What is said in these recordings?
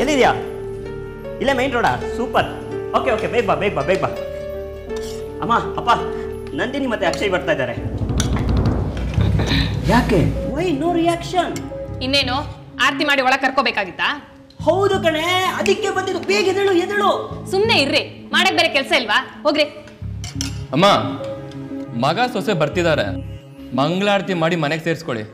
ಎಲ್ಲಿದ್ಯಾ ಇಲ್ಲೇ ಮೈನ್ ರೋಡಾ ಸೂಪರ್ ಓಕೆ ಓಕೆ ಬೇಗ ಬಾ ಬೇಗ ಬಾ ಬೇಗ ಬಾ ಅಮ್ಮ ಅಪ್ಪ ನಂದಿನಿ ಮತ್ತೆ ಅಕ್ಷಯ್ ಬರ್ತಾ ಇದ್ದಾರೆ ಯಾಕೆ ವೈ ನೋ ರಿಯಾಕ್ಷನ್ ಇನ್ನೇನು ಆರತಿ ಮಾಡಿ ಒಳಗೆ ಕರ್ಕೋಬೇಕಾಗಿತ್ತಾ ಹೌದು ಕಣೆ ಅದಕ್ಕೆ ಬಂದಿದ್ದು ಬೇಗ ಎದಳು ಎದಳು ಸುಮ್ಮನೆ ಇರ್ರಿ ಮಾಡಕ್ ಬೇರೆ ಕೆಲಸ ಇಲ್ವಾ ಹೋಗ್ರಿ ಅಮ್ಮ ಮಗ ಸೊಸೆ ಬರ್ತಿದ್ದಾರೆ ಮಂಗಳಾರತಿ ಮಾಡಿ ಮನೆಗೆ ಸೇರಿಸ್ಕೊಳ್ಳಿ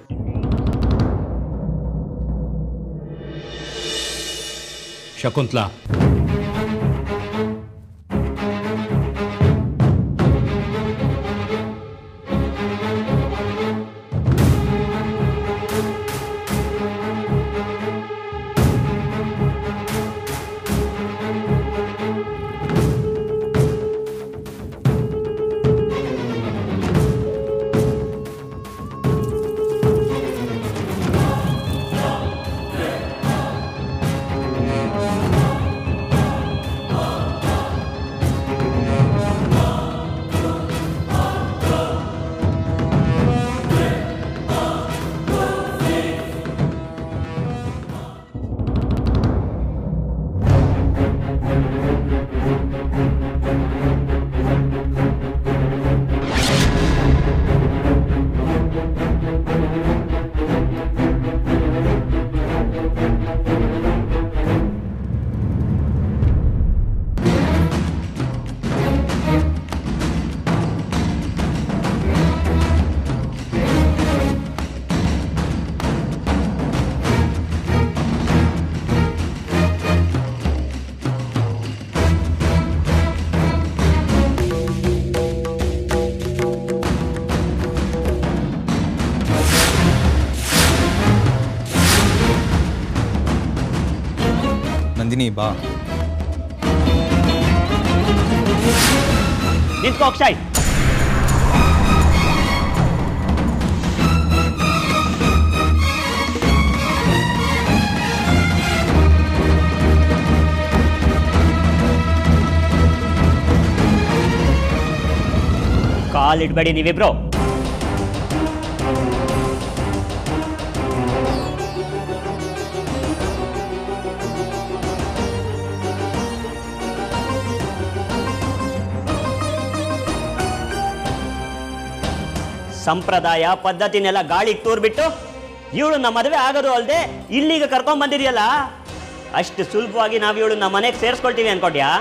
ಶಕುಂತ್ಲಾ ನಂದಿನಿ ಬಾ ನಿಂತ್ಕೋ ಅಕ್ಷಯ್ ಕಾಲಿಡ್ಬೇಡಿ ನೀವಿಬ್ರು ಸಂಪ್ರದಾಯ ಪದ್ಧತಿನೆಲ್ಲ ಗಾಳಿಗೆ ತೂರ್ಬಿಟ್ಟು ಇವಳು ನಮ್ಮ ಮದುವೆ ಆಗೋದು ಅಲ್ಲದೆ ಇಲ್ಲಿಗೆ ಕರ್ಕೊಂಡ್ ಬಂದಿದೆಯಲ್ಲ ಅಷ್ಟು ಸುಲಭವಾಗಿ ನಾವು ಇವಳು ನಮ್ಮ ಮನೆಗೆ ಸೇರಿಸ್ಕೊಳ್ತೀವಿ ಅನ್ಕೊಟ್ಯಾ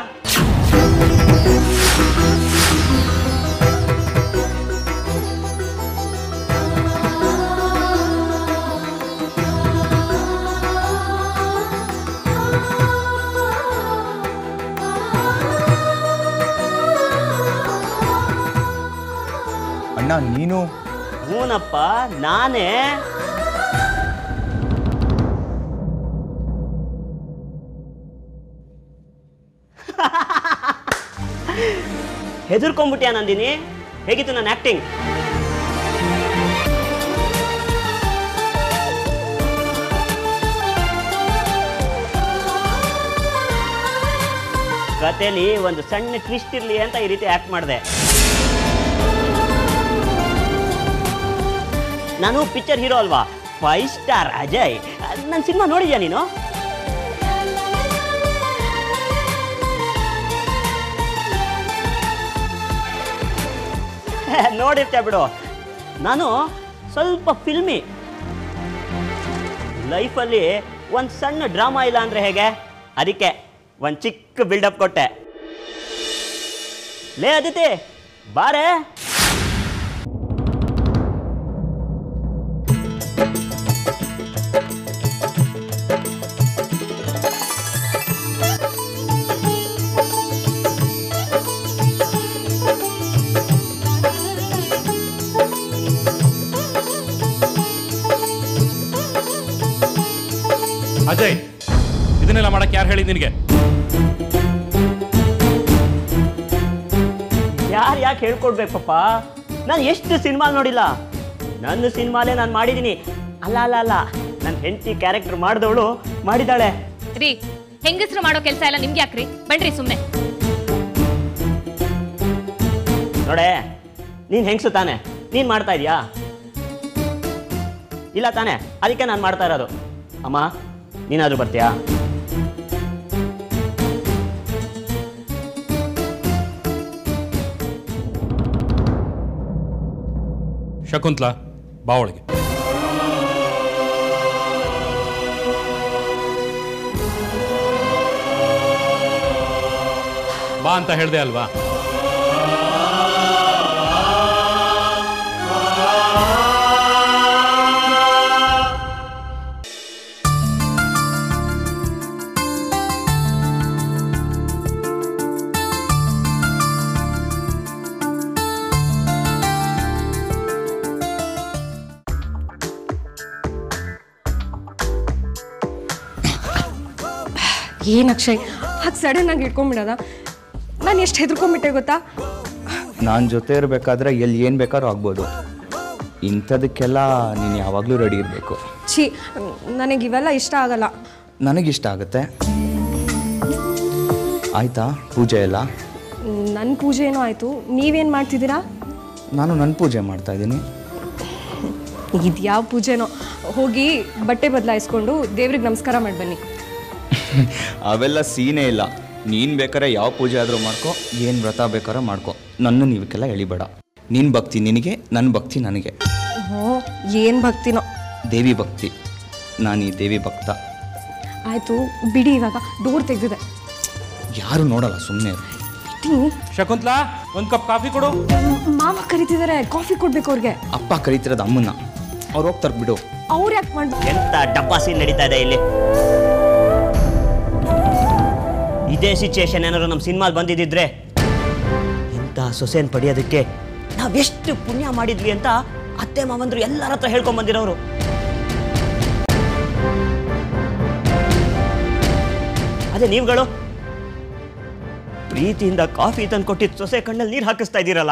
ಅಣ್ಣ ನೀನು ಹೂನಪ್ಪ ನಾನೇ ಹೆದರ್ಕೊಂಡ್ಬಿಟ್ಯಾ ನಂದಿನಿ ಹೇಗಿತ್ತು ನನ್ನ ಆಕ್ಟಿಂಗ್ ಕಥೆಲಿ ಒಂದು ಸಣ್ಣ ಟ್ವಿಸ್ಟ್ ಇರ್ಲಿ ಅಂತ ಈ ರೀತಿ ಆಕ್ಟ್ ಮಾಡಿದೆ ನಾನು ಪಿಕ್ಚರ್ ಹೀರೋ ಅಲ್ವಾ ಫೈವ್ ಸ್ಟಾರ್ ಅಜಯ್ ನನ್ನ ಸಿನಿಮಾ ನೋಡಿದ್ಯಾ ನೀನು ನೋಡಿರ್ತೀಯ ಬಿಡು ನಾನು ಸ್ವಲ್ಪ ಫಿಲ್ಮಿ ಲೈಫಲ್ಲಿ ಒಂದು ಸಣ್ಣ ಡ್ರಾಮಾ ಇಲ್ಲ ಅಂದರೆ ಹೇಗೆ ಅದಕ್ಕೆ ಒಂದು ಚಿಕ್ಕ ಬಿಲ್ಡಪ್ ಕೊಟ್ಟೆ ಲೇ ಅದಿತಿ ಬಾರೆ ಅಜಯ್ ಇದನ್ನೆಲ್ಲ ಮಾಡಕ್ಕೆ ಯಾರು ಹೇಳಿದ್ ನಿನಗೆ ಯಾರು ಯಾಕೆ ಹೇಳ್ಕೊಡ್ಬೇಕಪ್ಪ ನಾನು ಎಷ್ಟು ಸಿನಿಮಾ ನೋಡಿಲ್ಲ ನನ್ನ ಸಿನಿಮಾಲೇ ನಾನು ಮಾಡಿದ್ದೀನಿ ಅಲ್ಲ ಅಲ್ಲ ಅಲ್ಲ ನನ್ನ ಹೆಂಡತಿ ಕ್ಯಾರೆಕ್ಟರ್ ಮಾಡಿದವಳು ಮಾಡಿದಾಳೆ ರೀ ಹೆಂಗಸ್ರು ಮಾಡೋ ಕೆಲಸ ಎಲ್ಲ ನಿಮ್ಗೆ ಯಾಕ್ರಿ ಬನ್ರಿ ಸುಮ್ಮನೆ ನೋಡೆ ನೀನು ಹೆಂಗ್ಸು ತಾನೆ ನೀನು ಮಾಡ್ತಾ ಇದೀಯಾ ಇಲ್ಲ ತಾನೆ ಅದಕ್ಕೆ ನಾನು ಮಾಡ್ತಾ ಇರೋದು ಅಮ್ಮ ನೀನಾದರೂ ಬರ್ತೀಯಾ ಶಕುಂತ್ಲಾ ಬಾ ಒಳಗೆ ಬಾ ಅಂತ ಹೇಳ್ದೆ ಅಲ್ವಾ ಏನು ಅಕ್ಷಯ್ ಹಾಗೆ ಸಡನ್ ಆಗಿ ಇಟ್ಕೊಂಡ್ಬಿಡೋದ ನಾನು ಎಷ್ಟು ಹೆದರ್ಕೊಂಡ್ಬಿಟ್ಟೆ ಗೊತ್ತಾ ನಾನು ಜೊತೆ ಇರಬೇಕಾದ್ರೆ ಎಲ್ಲಿ ಏನು ಬೇಕಾದ್ರೂ ಆಗ್ಬೋದು ಇಂಥದಕ್ಕೆಲ್ಲ ನೀನು ಯಾವಾಗಲೂ ರೆಡಿ ಇರಬೇಕು ಛೀ ನನಗೆ ಇವೆಲ್ಲ ಇಷ್ಟ ಆಗಲ್ಲ ನನಗಿಷ್ಟ ಆಗುತ್ತೆ ಆಯಿತಾ ಪೂಜೆ ಎಲ್ಲ ನನ್ನ ಪೂಜೆ ಏನೋ ಆಯಿತು ನೀವೇನು ಮಾಡ್ತಿದ್ದೀರಾ ನಾನು ನನ್ನ ಪೂಜೆ ಮಾಡ್ತಾ ಇದ್ದೀನಿ ಇದು ಯಾವ ಪೂಜೆನೋ ಹೋಗಿ ಬಟ್ಟೆ ಬದಲಾಯಿಸ್ಕೊಂಡು ದೇವ್ರಿಗೆ ನಮಸ್ಕಾರ ಮಾಡಿ ಬನ್ನಿ ಅವೆಲ್ಲ ಸೀನೇ ಇಲ್ಲ ನೀನು ಬೇಕಾದ್ರೆ ಯಾವ ಪೂಜೆ ಆದರೂ ಮಾಡ್ಕೊ ಏನು ವ್ರತ ಬೇಕಾದ್ರೂ ಮಾಡ್ಕೊ ನನ್ನ ನೀವಕ್ಕೆಲ್ಲ ಎಳಿಬೇಡ ನಿನ್ನ ಭಕ್ತಿ ನಿನಗೆ ನನ್ನ ಭಕ್ತಿ ನನಗೆ ಹ್ಞೂ ಏನು ಭಕ್ತಿನೋ ದೇವಿ ಭಕ್ತಿ ನಾನು ಈ ದೇವಿ ಭಕ್ತ ಆಯಿತು ಬಿಡಿ ಇವಾಗ ಡೋರ್ ತೆಗೆದಿದೆ ಯಾರು ನೋಡಲ್ಲ ಸುಮ್ಮನೆ ಶಕುಂತ್ಲಾ ಒಂದು ಕಪ್ ಕಾಫಿ ಕೊಡು ಮಾವ ಕರಿತಿದ್ದಾರೆ ಕಾಫಿ ಕೊಡ್ಬೇಕು ಅವ್ರಿಗೆ ಅಪ್ಪ ಕರೀತಿರೋದು ಅಮ್ಮನ್ನ ಅವ್ರು ಹೋಗ್ತಾರೆ ಬಿಡು ಅವ್ರು ಯಾಕೆ ಮಾಡ್ಬೇಕು ಎಂತ ಡಬ್ಬಾ ಸೀನ್ ನಡೀತಾ ಇದೆ ಇಲ್ಲಿ ಇದೇ ಸಿಚುಯೇಷನ್ ಏನಾದ್ರು ನಮ್ಮ ಸಿನಿಮಾಲ್ ಬಂದಿದ್ದಿದ್ರೆ ಇಂಥ ಸೊಸೆನ್ ಪಡೆಯೋದಕ್ಕೆ ನಾವೆಷ್ಟು ಪುಣ್ಯ ಮಾಡಿದ್ವಿ ಅಂತ ಅತ್ತೆ ಮಾವಂದ್ರು ಎಲ್ಲರ ಹತ್ರ ಹೇಳ್ಕೊಂಡ್ ಬಂದಿರೋರು ಅದೇ ನೀವುಗಳು ಪ್ರೀತಿಯಿಂದ ಕಾಫಿ ತಂದು ಕೊಟ್ಟಿದ್ದು ಸೊಸೆ ಕಣ್ಣಲ್ಲಿ ನೀರು ಹಾಕಿಸ್ತಾ ಇದ್ದೀರಲ್ಲ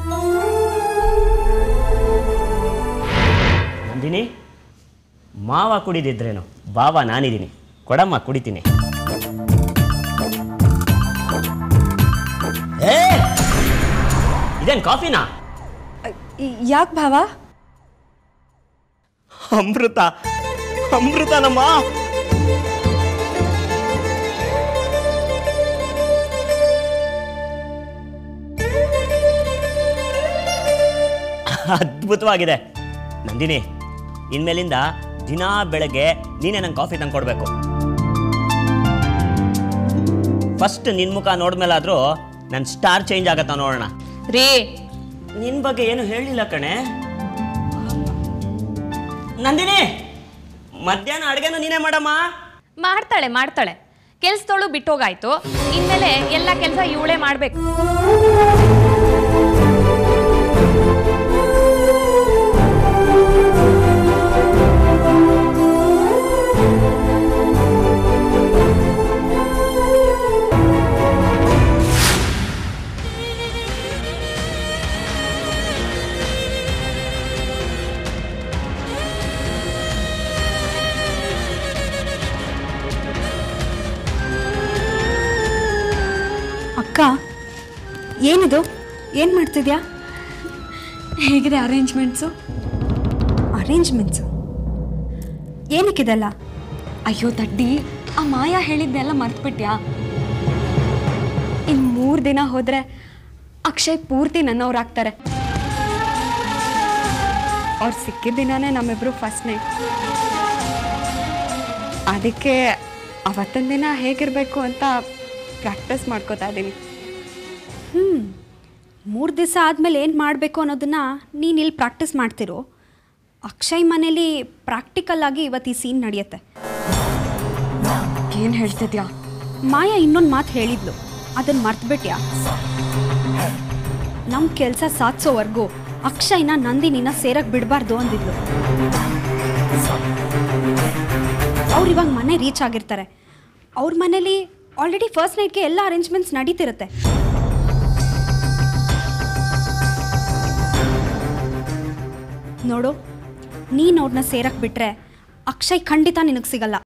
ನಂದಿನಿ ಮಾವ ಕುಡಿದಿದ್ರೇನು ಬಾವ ನಾನಿದ್ದೀನಿ ಕೊಡಮ್ಮ ಕುಡಿತೀನಿ ಏ ಇದೇನು ಕಾಫಿನಾ ಯಾಕೆ ಭಾವ ಅಮೃತ ಅಮೃತ ನಮ್ಮ ಅದ್ಭುತವಾಗಿದೆ ನಂದಿನಿ ಇನ್ಮೇಲಿಂದ ದಿನಾ ಬೆಳಗ್ಗೆ ನೀನೇ ನಂಗೆ ಕಾಫಿ ತಂದು ಕೊಡಬೇಕು ಫಸ್ಟ್ ನಿನ್ ಮುಖ ನೋಡ್ಮೇಲಾದ್ರೂ ನನ್ನ ಸ್ಟಾರ್ ಚೇಂಜ್ ಆಗತ್ತಾ ನೋಡೋಣ ರೀ ನಿನ್ ಬಗ್ಗೆ ಏನು ಹೇಳಿಲ್ಲ ಕಣೆ ನಂದಿನಿ ಮಧ್ಯಾಹ್ನ ಅಡುಗೆನೂ ನೀನೇ ಮಾಡಮ್ಮ ಮಾಡ್ತಾಳೆ ಮಾಡ್ತಾಳೆ ಕೆಲ್ಸದವಳು ಬಿಟ್ಟೋಗಾಯ್ತು ಇನ್ಮೇಲೆ ಎಲ್ಲ ಕೆಲಸ ಇವಳೇ ಮಾಡ್ಬೇಕು ಅಕ್ಕ ಏನಿದು ಏನು ಮಾಡ್ತಿದ್ಯಾ ಹೇಗಿದೆ ಅರೇಂಜ್ಮೆಂಟ್ಸು ಅರೇಂಜ್ಮೆಂಟ್ಸು ಏನಕ್ಕಿದೆಲ್ಲ ಅಯ್ಯೋ ದಡ್ಡಿ ಆ ಮಾಯಾ ಹೇಳಿದ್ದೆಲ್ಲ ಮರ್ತ್ಬಿಟ್ಯಾ ಇನ್ನು ಮೂರು ದಿನ ಹೋದರೆ ಅಕ್ಷಯ್ ಪೂರ್ತಿ ನನ್ನವ್ರಾಗ್ತಾರೆ ಅವ್ರು ಸಿಕ್ಕಿದ ದಿನನೇ ನಮ್ಮಿಬ್ರು ಫಸ್ಟ್ ನೈಟ್ ಅದಕ್ಕೆ ಅವತ್ತಿನ ದಿನ ಹೇಗಿರಬೇಕು ಅಂತ ಪ್ರಾಕ್ಟೀಸ್ ಮಾಡ್ಕೋತಾ ಇದ್ದೀನಿ ಹ್ಞೂ ಮೂರು ದಿವಸ ಆದಮೇಲೆ ಏನು ಮಾಡಬೇಕು ಅನ್ನೋದನ್ನು ನೀನು ಇಲ್ಲಿ ಪ್ರಾಕ್ಟೀಸ್ ಮಾಡ್ತಿರೋ ಅಕ್ಷಯ್ ಮನೇಲಿ ಪ್ರಾಕ್ಟಿಕಲ್ ಆಗಿ ಇವತ್ತು ಈ ಸೀನ್ ನಡೆಯುತ್ತೆ ಏನು ಹೇಳ್ತಿದ್ಯಾ ಮಾಯಾ ಇನ್ನೊಂದು ಮಾತು ಹೇಳಿದ್ಲು ಅದನ್ನು ಮರ್ತ್ಬಿಟ್ಯಾ ನಮ್ಮ ಕೆಲಸ ಸಾಧಿಸೋವರೆಗೂ ಅಕ್ಷಯ್ನ ನಂದಿನಿನ ಸೇರಕ್ಕೆ ಬಿಡಬಾರ್ದು ಅಂದಿದ್ಲು ಅವ್ರು ಇವಾಗ ಮನೆ ರೀಚ್ ಆಗಿರ್ತಾರೆ ಅವ್ರ ಮನೇಲಿ ಆಲ್ರೆಡಿ ಫಸ್ಟ್ ನೈಟ್ಗೆ ಎಲ್ಲ ಅರೇಂಜ್ಮೆಂಟ್ಸ್ ನಡೀತಿರುತ್ತೆ ನೋಡು ನೀನು ಅವ್ರನ್ನ ಸೇರಕ್ಕೆ ಬಿಟ್ರೆ ಅಕ್ಷಯ್ ಖಂಡಿತ ನಿನಗೆ ಸಿಗಲ್ಲ